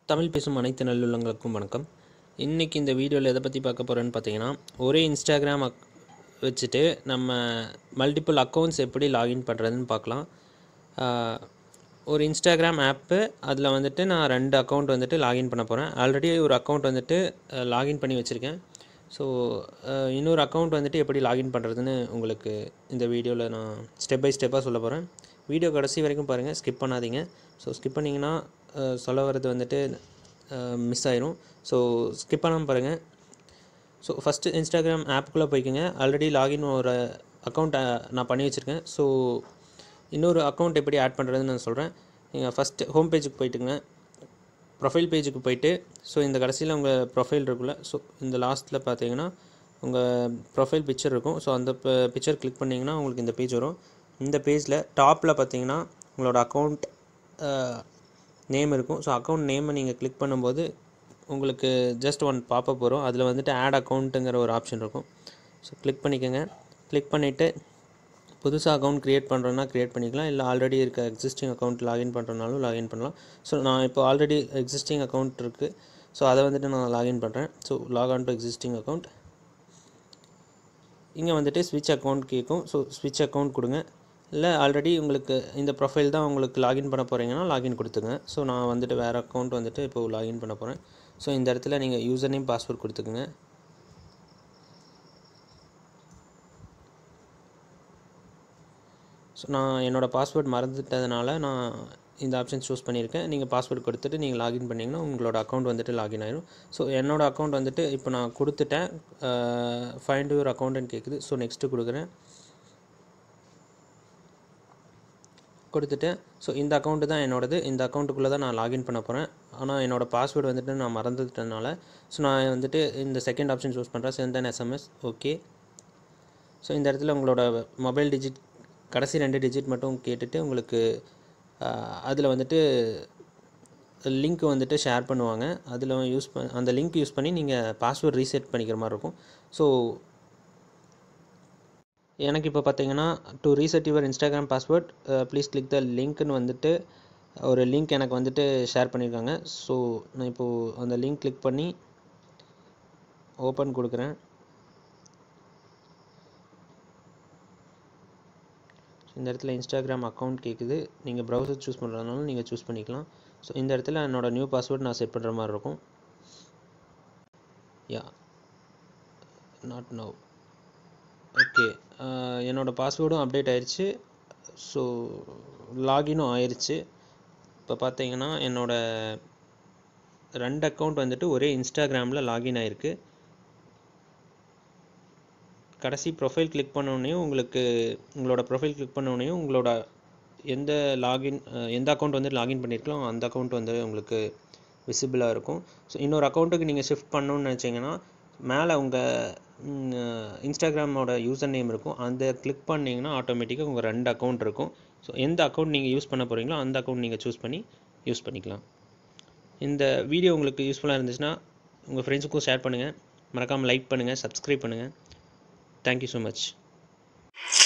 தமிழ் பேசும் அனைத்து நல்லுள்ளங்களுக்கும் வணக்கம் இன்றைக்கி இந்த வீடியோவில் எதை பற்றி பார்க்க போகிறேன்னு பார்த்தீங்கன்னா ஒரே இன்ஸ்டாகிராம் அக் வச்சுட்டு நம்ம மல்டிபிள் அக்கௌண்ட்ஸ் எப்படி லாகின் பண்ணுறதுன்னு பார்க்கலாம் ஆஹ், ஒரு இன்ஸ்டாகிராம் ஆப்பு அதில் வந்துட்டு நான் ரெண்டு அக்கௌண்ட் வந்துட்டு லாகின் பண்ண போகிறேன் ஆல்ரெடி ஒரு அக்கௌண்ட் வந்துட்டு லாகின் பண்ணி வச்சுருக்கேன் ஸோ இன்னொரு அக்கௌண்ட் வந்துட்டு எப்படி லாகின் பண்ணுறதுன்னு உங்களுக்கு இந்த வீடியோவில் நான் ஸ்டெப் பை ஸ்டெப்பாக சொல்ல போகிறேன் வீடியோ கடைசி வரைக்கும் பாருங்கள் ஸ்கிப் பண்ணாதீங்க ஸோ ஸ்கிப் பண்ணிங்கன்னா அஹ், சொல்ல வர்றது வந்துட்டு மிஸ் ஆயிரும் ஸோ ஸ்கிப் பண்ணாமல் பாருங்கள் ஸோ ஃபஸ்ட்டு இன்ஸ்டாகிராம் ஆப்புக்குள்ளே போய்க்கோங்க ஆல்ரெடி லாகின் ஒரு அக்கௌண்ட் நான் பண்ணி வச்சுருக்கேன் ஸோ இன்னொரு அக்கௌண்ட் எப்படி ஆட் பண்ணுறதுன்னு நான் சொல்கிறேன் நீங்கள் ஃபஸ்ட்டு ஹோம் பேஜுக்கு போயிட்டுங்க ப்ரொஃபைல் பேஜுக்கு போயிட்டு ஸோ இந்த கடைசியில் உங்கள் ப்ரொஃபைல் இருக்குல்ல ஸோ இந்த லாஸ்ட்டில் பார்த்தீங்கன்னா உங்கள் ப்ரொஃபைல் பிக்சர் இருக்கும் ஸோ அந்த பிக்சர் கிளிக் பண்ணிங்கன்னா உங்களுக்கு இந்த பேஜ் வரும் இந்த பேஜில் டாப்பில் பார்த்தீங்கன்னா உங்களோட அக்கௌண்ட் நேம் இருக்கும் ஸோ அக்கௌண்ட் நேமை நீங்கள் கிளிக் பண்ணும்போது உங்களுக்கு ஜஸ்ட் ஒன் பாப்பப் வரும் அதில் வந்துட்டு ஆட் அக்கௌண்ட்டுங்கிற ஒரு ஆப்ஷன் இருக்கும் ஸோ கிளிக் பண்ணிக்கோங்க கிளிக் பண்ணிவிட்டு புதுசாக அக்கௌண்ட் க்ரியேட் பண்ணுறோன்னா க்ரியேட் பண்ணிக்கலாம் இல்லை ஆல்ரெடி இருக்க எக்ஸிஸ்டிங் அக்கௌண்ட் லாகின் பண்ணுறனாலும் லாகின் பண்ணலாம் ஸோ நான் இப்போ ஆல்ரெடி எக்ஸிஸ்டிங் அக்கௌண்ட் இருக்குது ஸோ அதை வந்துட்டு நான் லாகின் பண்ணுறேன் so log on to existing account இங்கே வந்துட்டு ஸ்விட்ச் அக்கௌண்ட் கேட்கும் ஸோ ஸ்விட்ச் அக்கௌண்ட் கொடுங்க இல்லை ஆல்ரெடி உங்களுக்கு இந்த ப்ரொஃபைல் தான் உங்களுக்கு லாகின் பண்ண போகிறீங்கன்னா லாகின் கொடுத்துங்க ஸோ நான் வந்துட்டு வேறு அக்கௌண்ட் வந்துட்டு இப்போ லாகின் பண்ண போகிறேன் ஸோ இந்த இடத்துல நீங்கள் யூசர் நேம் பாஸ்வேர்ட் கொடுத்துக்குங்க ஸோ நான் என்னோடய பாஸ்வேர்ட் மறந்துட்டதுனால நான் இந்த ஆப்ஷன் சூஸ் பண்ணியிருக்கேன் நீங்கள் பாஸ்வேர்ட் கொடுத்துட்டு நீங்கள் லாகின் பண்ணிங்கன்னா உங்களோட அக்கௌண்ட் வந்துட்டு லாகின் ஆயிரும் ஸோ என்னோடய அக்கௌண்ட் வந்துட்டு இப்போ நான் கொடுத்துட்டேன் ஃபைண்ட் யுவர் அக்கௌண்ட்னு கேட்குது ஸோ நெக்ஸ்ட்டு கொடுக்குறேன் கொடுத்துட்டேன் ஸோ இந்த அக்கௌண்ட்டு தான் என்னோடது இந்த அக்கௌண்ட்டுக்குள்ளே தான் நான் லாகின் பண்ண போகிறேன் ஆனால் என்னோடய பாஸ்வேர்டு வந்துட்டு நான் மறந்துட்டனால ஸோ நான் வந்துட்டு இந்த செகண்ட் ஆப்ஷன் சூஸ் பண்ணுறேன் send and SMS okay so இந்த இடத்துல உங்களோட மொபைல் டிஜிட் கடைசி ரெண்டு டிஜிட் மட்டும் கேட்டுட்டு உங்களுக்கு அதில் வந்துட்டு லிங்க் வந்துட்டு ஷேர் பண்ணுவாங்க அதில் யூஸ் ப அந்த லிங்க் யூஸ் பண்ணி நீங்கள் பாஸ்வேர்ட் ரீசெட் பண்ணிக்கிற மாதிரி இருக்கும் ஸோ எனக்கு இப்போ பார்த்தீங்கன்னா to reset your Instagram password please click the லிங்க்னு வந்துட்டு ஒரு லிங்க் எனக்கு வந்துட்டு ஷேர் பண்ணியிருக்காங்க ஸோ நான் இப்போது அந்த லிங்க் கிளிக் பண்ணி ஓப்பன் கொடுக்குறேன் இந்த இடத்துல இன்ஸ்டாகிராம் அக்கௌண்ட் கேட்குது நீங்கள் ப்ரௌசர் சூஸ் பண்ணுறதுனால நீங்கள் சூஸ் பண்ணிக்கலாம் ஸோ இந்த இடத்துல என்னோட நியூ பாஸ்வேர்ட் நான் செட் பண்ணுற மாதிரி இருக்கும் யா நாட் நவ் ஓகே என்னோடய பாஸ்வேர்டும் அப்டேட் ஆயிடுச்சு ஸோ லாகினும் ஆயிடுச்சு இப்போ பார்த்தீங்கன்னா என்னோடய ரெண்டு அக்கௌண்ட் வந்துட்டு ஒரே இன்ஸ்டாகிராமில் லாகின் ஆயிருக்கு கடைசி ப்ரொஃபைல் கிளிக் பண்ணோடனையும் உங்களுக்கு உங்களோட ப்ரொஃபைல் கிளிக் பண்ணோடனையும் உங்களோட எந்த லாகின் எந்த அக்கௌண்ட் வந்து லாகின் பண்ணியிருக்கோ அந்த அக்கௌண்ட் வந்து உங்களுக்கு விசிபிளாக இருக்கும் ஸோ இன்னொரு அக்கௌண்ட்டுக்கு நீங்கள் ஷிஃப்ட் பண்ணணும்னு நினச்சிங்கன்னா மேலே உங்கள் இன்ஸ்டாகிராமோட யூசர் நேம் இருக்கும் அந்த கிளிக் பண்ணிங்கன்னா ஆட்டோமேட்டிக்காக உங்கள் ரெண்டு அக்கௌண்ட் இருக்கும் ஸோ எந்த அக்கௌண்ட் நீங்கள் யூஸ் பண்ண போகிறீங்களோ அந்த அக்கௌண்ட் நீங்கள் சூஸ் பண்ணி யூஸ் பண்ணிக்கலாம் இந்த வீடியோ உங்களுக்கு யூஸ்ஃபுல்லாக இருந்துச்சுன்னா உங்கள் ஃப்ரெண்ட்ஸுக்கும் ஷேர் பண்ணுங்கள் மறக்காமல் லைக் பண்ணுங்கள் சப்ஸ்கிரைப் பண்ணுங்கள் தேங்க்யூ ஸோ மச்